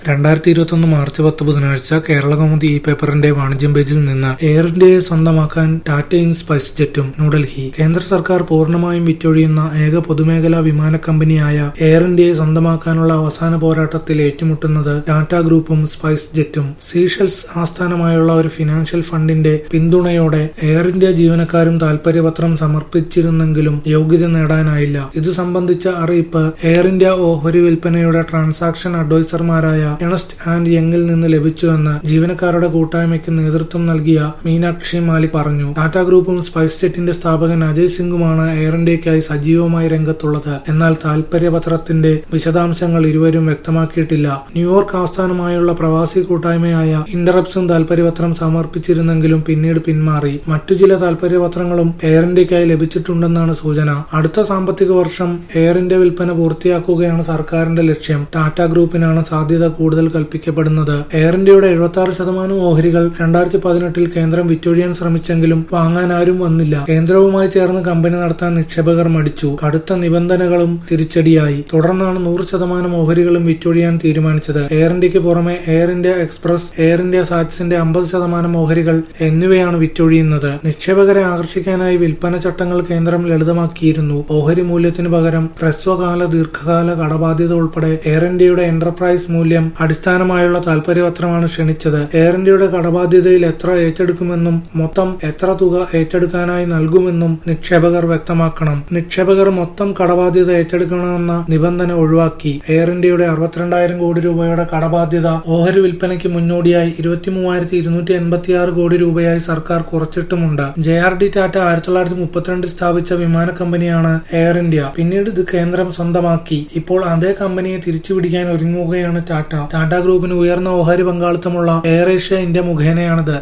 രണ്ടായിരത്തി ഇരുപത്തൊന്ന് മാർച്ച് പത്ത് ബുധനാഴ്ച കേരളകൗമുദി ഇ പേപ്പറിന്റെ വാണിജ്യം പേജിൽ നിന്ന് എയർ ഇന്ത്യയെ സ്വന്തമാക്കാൻ ടാറ്റയും സ്പൈസ് ജെറ്റും ന്യൂഡൽഹി കേന്ദ്ര സർക്കാർ പൂർണ്ണമായും വിറ്റൊഴിയുന്ന ഏക പൊതുമേഖലാ വിമാന കമ്പനിയായ എയർ ഇന്ത്യയെ സ്വന്തമാക്കാനുള്ള അവസാന പോരാട്ടത്തിൽ ഏറ്റുമുട്ടുന്നത് ടാറ്റ ഗ്രൂപ്പും സ്പൈസ് ജെറ്റും സീഷെൽസ് ആസ്ഥാനമായുള്ള ഒരു ഫിനാൻഷ്യൽ ഫണ്ടിന്റെ പിന്തുണയോടെ എയർ ഇന്ത്യ ജീവനക്കാരും താൽപര്യപത്രം സമർപ്പിച്ചിരുന്നെങ്കിലും യോഗ്യത നേടാനായില്ല ഇത് സംബന്ധിച്ച അറിയിപ്പ് എയർ ഇന്ത്യ ഓഹരി വിൽപ്പനയുടെ ട്രാൻസാക്ഷൻ അഡ്വൈസർമാരായ എണസ്റ്റ് ആൻഡ് യങ്ങിൽ നിന്ന് ലഭിച്ചുവെന്ന് ജീവനക്കാരുടെ കൂട്ടായ്മയ്ക്ക് നേതൃത്വം നൽകിയ മീനാക്ഷി മാലിക് പറഞ്ഞു ടാറ്റ ഗ്രൂപ്പും സ്പൈസ് ജെറ്റിന്റെ സ്ഥാപകൻ അജയ് സിംഗുമാണ് എയർ ഇന്ത്യയ്ക്കായി സജീവമായി രംഗത്തുള്ളത് എന്നാൽ താൽപര്യപത്രത്തിന്റെ വിശദാംശങ്ങൾ ഇരുവരും വ്യക്തമാക്കിയിട്ടില്ല ന്യൂയോർക്ക് ആസ്ഥാനമായുള്ള പ്രവാസി കൂട്ടായ്മയായ ഇന്ററപ്സും താൽപര്യപത്രം സമർപ്പിച്ചിരുന്നെങ്കിലും പിന്നീട് പിന്മാറി മറ്റു ചില താൽപര്യപത്രങ്ങളും എയർ ഇന്ത്യയ്ക്കായി ലഭിച്ചിട്ടുണ്ടെന്നാണ് സൂചന അടുത്ത സാമ്പത്തിക വർഷം എയർ ഇന്ത്യ വിൽപ്പന പൂർത്തിയാക്കുകയാണ് സർക്കാരിന്റെ ലക്ഷ്യം ടാറ്റ ഗ്രൂപ്പിനാണ് സാധ്യത കൂടുതൽ കൽപ്പിക്കപ്പെടുന്നത് എയർ ഇന്ത്യയുടെ എഴുപത്തി ആറ് ശതമാനം ഓഹരികൾ രണ്ടായിരത്തി പതിനെട്ടിൽ കേന്ദ്രം വിറ്റൊഴിയാൻ ശ്രമിച്ചെങ്കിലും വാങ്ങാൻ ആരും വന്നില്ല കേന്ദ്രവുമായി ചേർന്ന് കമ്പനി നടത്താൻ നിക്ഷേപകർ മടിച്ചു കടുത്ത നിബന്ധനകളും തിരിച്ചടിയായി തുടർന്നാണ് നൂറ് ശതമാനം ഓഹരികളും വിറ്റൊഴിയാൻ തീരുമാനിച്ചത് എയർ ഇന്ത്യക്ക് പുറമെ Air India Express Air India സാറ്റ്സിന്റെ അമ്പത് ശതമാനം ഓഹരികൾ എന്നിവയാണ് വിറ്റൊഴിയുന്നത് നിക്ഷേപകരെ ആകർഷിക്കാനായി വിൽപ്പന ചട്ടങ്ങൾ കേന്ദ്രം ലളിതമാക്കിയിരുന്നു ഓഹരി മൂല്യത്തിന് പകരം ഹ്രസ്വകാല ദീർഘകാല കടബാധ്യത ഉൾപ്പെടെ എയർ ഇന്ത്യയുടെ എന്റർപ്രൈസ് മൂല്യം അടിസ്ഥാനമായുള്ള താൽപര്യപത്രമാണ് ക്ഷണിച്ചത് എയർ ഇന്ത്യയുടെ കടബാധ്യതയിൽ എത്ര ഏറ്റെടുക്കുമെന്നും മൊത്തം എത്ര തുക ഏറ്റെടുക്കാനായി നൽകുമെന്നും നിക്ഷേപകർ വ്യക്തമാക്കണം നിക്ഷേപകർ മൊത്തം കടബാധ്യത ഏറ്റെടുക്കണമെന്ന നിബന്ധന ഒഴിവാക്കി എയർ ഇന്ത്യയുടെ അറുപത്തിരണ്ടായിരം കോടി രൂപയുടെ കടബാധ്യത ഓഹരി വിൽപ്പനയ്ക്ക് മുന്നോടിയായി ഇരുപത്തിമൂവായിരത്തി ഇരുന്നൂറ്റി എൺപത്തിയാറ് കോടി രൂപയായി സർക്കാർ കുറച്ചിട്ടുമുണ്ട് ജെ ആർ ഡി ടാറ്റ ആയിരത്തി തൊള്ളായിരത്തി മുപ്പത്തിരണ്ടിൽ സ്ഥാപിച്ച വിമാന കമ്പനിയാണ് എയർ ഇന്ത്യ പിന്നീട് ഇത് കേന്ദ്രം സ്വന്തമാക്കി ഇപ്പോൾ അതേ കമ്പനിയെ തിരിച്ചുപിടിക്കാൻ ഒരുങ്ങുകയാണ് ടാറ്റ ടാറ്റ ഗ്രൂപ്പിന് ഉയർന്ന ഓഹരി പങ്കാളിത്തമുള്ള എയർ ഏഷ്യ ഇന്ത്യ മുഖേനയാണിത്